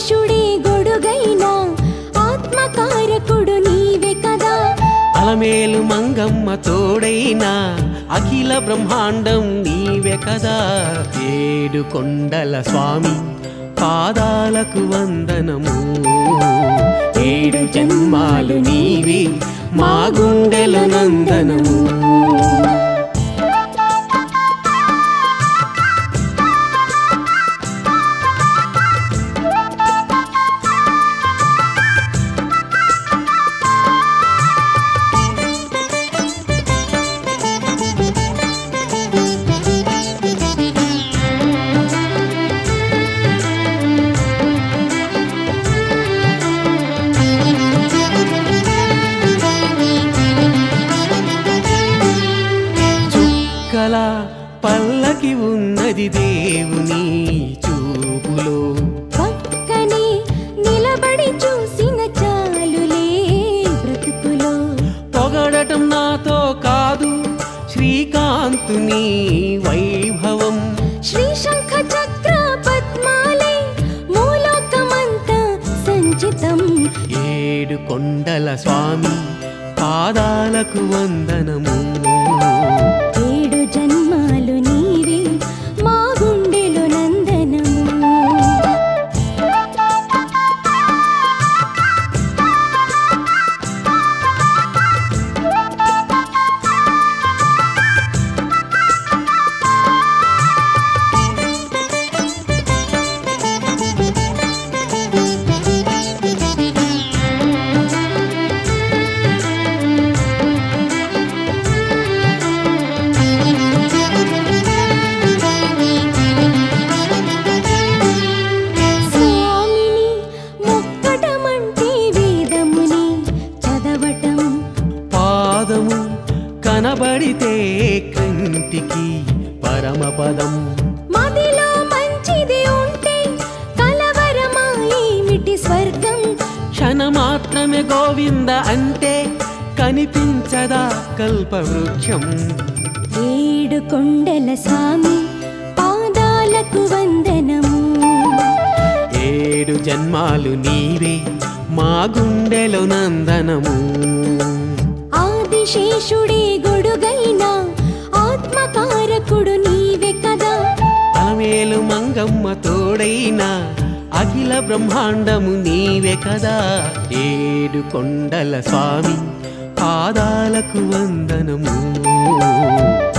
ఆదిశేషుడే గొడుగైనా ఆత్మకారకుడు నీవే కదా అలమేలు మంగమ్మ తోడైనా అఖిల బ్రహ్మాండం నీవే కదా ఏడు కొండల స్వామి పాదాలకు వందనము ఏడు జన్మాలు నీవి మా గుండెల నందనము చుక్కల పల్లకి ఉన్నది దేవుని చూపులో పక్కనే నిలబడి చూసిన చాలులే బ్రతుకులో పొగడటం నాతో కాదు శ్రీకాంతుని వైభవం శ్రీ శంఖ చక్ర పద్మాలే మూలోకమంతా సంచితం ఏడు కొండల స్వామి పాదాలకు వందనము ఏడు జన్మాలు నీవే మా గుండెలో నందనము స్వామిని మొక్కటమంటే వేదముని చదవటం పాదము కనబడితే కంటికి పరమపదం మదిలో మంచిది ఉంటే కలవరమా ఏమిటి స్వర్గం క్షణమాత్రమే గోవింద అంటే కనిపించదా కల్పవృక్షం ఏడు కొండల స్వామి పాదాలకు వందనము ఏడు జన్మాలు నీవే మా గుండెలో నందనము ఆదిశేషుడే గొడుగైనా ఆత్మకారకుడు నీవే కదా అలమేలు మంగమ్మ తోడైనా అఖిల బ్రహ్మాండము నీవే కదా ఏడు కొండల స్వామి పాదాలకు వందనము